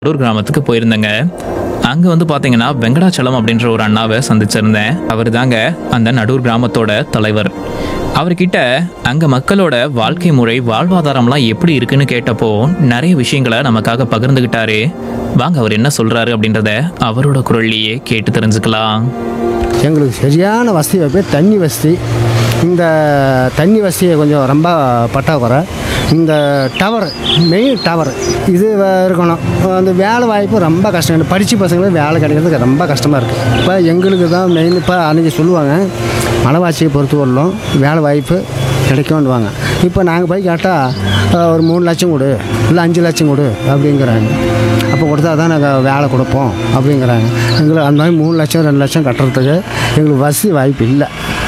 கடூர் கிராமத்துக்கு போயிருந்தேங்க அங்க வந்து பாத்தீங்கன்னா வெங்கடாச்சலம் அப்படின்ற ஒரு அண்ணாவை சந்திச்சிருந்தேன் அவர் தாங்க அந்த நடூர் கிராமத்தோட தலைவர் அவர்கிட்ட அங்க மக்களோட வாழ்க்கை முறை வாழ்வாதாரம்லாம் எப்படி இருக்குன்னு கேட்டப்போ நிறைய விஷயங்களை நமக்காக பகிர்ந்துகிட்டாரு வாங்க அவர் என்ன சொல்றாரு அப்படின்றத அவரோட குரல்லையே கேட்டு தெரிஞ்சுக்கலாம் எங்களுக்கு சரியான வசதி வாய்ப்பு தண்ணி வசதி இந்த தண்ணி வசதியை கொஞ்சம் ரொம்ப பட்டாக்குறை இந்த டவர் மெயின் டவர் இது வ- இருக்கணும் அந்த வேலை வாய்ப்பு ரொம்ப கஷ்டம் இந்த படித்த பசங்களுக்கு வேலை கிடைக்கிறதுக்கு ரொம்ப கஷ்டமாக இருக்குது இப்போ எங்களுக்கு தான் மெயின் இப்போ அன்றைக்கி சொல்லுவாங்க மலைவாசியை பொறுத்த வரலும் வேலை வாய்ப்பு கிடைக்கும்னுவாங்க இப்போ நாங்கள் போய் கேட்டால் ஒரு மூணு லட்சம் கொடு இல்லை அஞ்சு லட்சம் கொடு அப்படிங்கிறாங்க அப்போ கொடுத்தா தான் நாங்கள் வேலை கொடுப்போம் அப்படிங்கிறாங்க எங்களுக்கு அந்த மாதிரி மூணு லட்சம் ரெண்டு லட்சம் கட்டுறதுக்கு எங்களுக்கு வசதி வாய்ப்பு இல்லை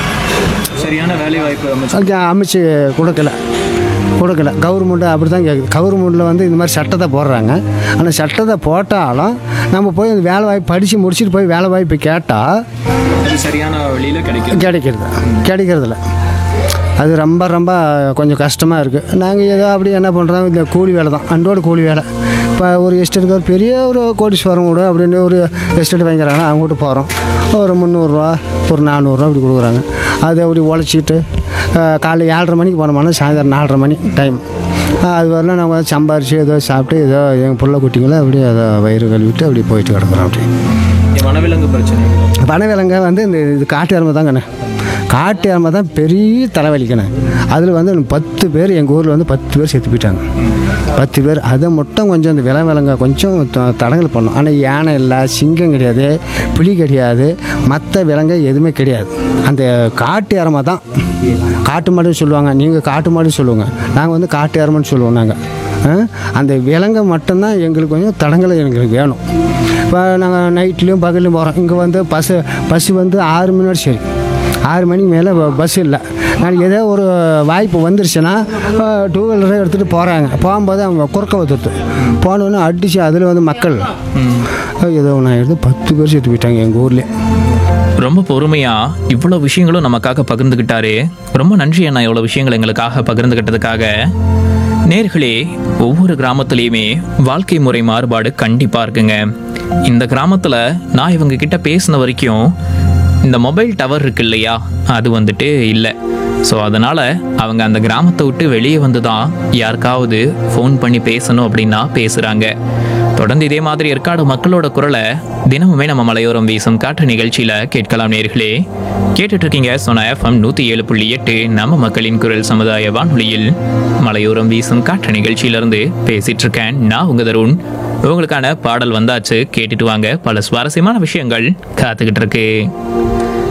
சரியான வேலை வாய்ப்பு அங்கே அமைச்சு கொடுக்கல கொடுக்கல கவர்மெண்ட்டு அப்படி தான் கேட்குது கவர்மெண்ட்டில் வந்து இந்த மாதிரி சட்டத்தை போடுறாங்க ஆனால் சட்டத்தை போட்டாலும் நம்ம போய் அந்த வேலை வாய்ப்பு படித்து முடிச்சுட்டு போய் வேலை வாய்ப்பு கேட்டால் சரியான வழியில கிடைக்கும் கிடைக்கிறது கிடைக்கிறதில்ல அது ரொம்ப ரொம்ப கொஞ்சம் கஷ்டமாக இருக்குது நாங்கள் ஏதோ அப்படி என்ன பண்ணுறோம் இந்த கூலி வேலை தான் அன்றோட கூலி வேலை இப்போ ஒரு எஸ்டேட்டுக்கு ஒரு பெரிய ஒரு கோடீஸ்வரம் கூட அப்படின்னு ஒரு எஸ்டேட் வாங்கிக்கிறாங்க அவங்க வீட்டு போகிறோம் ஒரு முந்நூறுரூவா ஒரு நானூறுரூவா இப்படி கொடுக்குறாங்க அதை அப்படி உழைச்சிட்டு அஹ், காலைல ஏழரை மணிக்கு போனோம்னா சாயந்தரம் நாலரை மணி டைம் அது வரலாம் நாங்கள் வந்து சம்பாரித்து ஏதோ சாப்பிட்டு ஏதோ எங்கள் புள்ள குட்டிங்களை அப்படியே அதை வயிறு கழுவிட்டு அப்படியே போயிட்டு கிடக்குறோம் அப்படி வனவிலங்கு பிரச்சனை பனவிலங்க வந்து இந்த இது காட்டு எருமை தாங்கண்ணே காட்டு எருமை தான் பெரிய தலைவலிக்கண்ணே அதில் வந்து பத்து பேர் எங்கள் ஊரில் வந்து பத்து பேர் செத்து போயிட்டாங்க பத்து பேர் அதை மட்டும் கொஞ்சம் இந்த விலை விலங்க கொஞ்சம் த- தடங்கல் பண்ணும் ஆனால் யானை இல்லை சிங்கம் கிடையாது புலி கிடையாது மற்ற விலங்கு எதுவுமே கிடையாது அந்த காட்டு எருமை தான் காட்டு மாடுன்னு சொல்லுவாங்க நீங்கள் காட்டு மாடுன்னு சொல்லுவாங்க நாங்கள் வந்து காட்டு எருமைன்னு சொல்லுவோம் நாங்கள் ஆ? அந்த விலங்கை மட்டும்தான் எங்களுக்கு கொஞ்சம் தடங்களை எங்களுக்கு வேணும் இப்போ நாங்கள் நைட்லேயும் பகல்லையும் போகிறோம் இங்கே வந்து பஸ்ஸு பஸ்ஸு வந்து ஆறு மணி வரை சரி ஆறு மணிக்கு மேலே பஸ் இல்லை நாளைக்கு ஏதோ ஒரு வாய்ப்பு வந்துருச்சுன்னா டூ வீலரை எடுத்துகிட்டு போகிறாங்க போகும்போது அவங்க குறுக்க வந்துடுது போனோன்னே அடித்து அதில் வந்து மக்கள் ஏதோ ஒன்று ஆயிடுது பத்து பேர் செத்து போயிட்டாங்க எங்கள் ஊர்லேயே ரொம்ப பொறுமையா இவ்வளோ விஷயங்களும் நமக்காக பகிர்ந்துக்கிட்டாரு ரொம்ப நன்றி அண்ணா இவ்வளோ விஷயங்கள் எங்களுக்காக பகிர்ந்துக்கிட்டதுக்காக நேர்களே ஒவ்வொரு கிராமத்துலேயுமே வாழ்க்கை முறை மாறுபாடு கண்டிப்பா இருக்குங்க இந்த கிராமத்துல நான் இவங்க கிட்ட பேசின வரைக்கும் இந்த மொபைல் டவர் இருக்கு இல்லையா அது வந்துட்டு இல்லை ஸோ அதனால அவங்க அந்த கிராமத்தை விட்டு வெளியே வந்து தான் யாருக்காவது ஃபோன் பண்ணி பேசணும் அப்படின்னா பேசுறாங்க தொடர்ந்து இதே மாதிரி ஏற்காடு மக்களோட குரலை தினமுமே நம்ம மலையோரம் வீசும் காற்று நிகழ்ச்சியில கேட்கலாம் நேர்களே கேட்டுட்டு இருக்கீங்க சொன்ன எஃப்எம் நூத்தி ஏழு புள்ளி எட்டு நம்ம மக்களின் குரல் சமுதாய வானொலியில் மலையோரம் வீசும் காற்று நிகழ்ச்சியிலிருந்து பேசிட்டு இருக்கேன் நான் உங்க தருண் உங்களுக்கான பாடல் வந்தாச்சு கேட்டுட்டு வாங்க பல சுவாரஸ்யமான விஷயங்கள் காத்துக்கிட்டு இருக்கு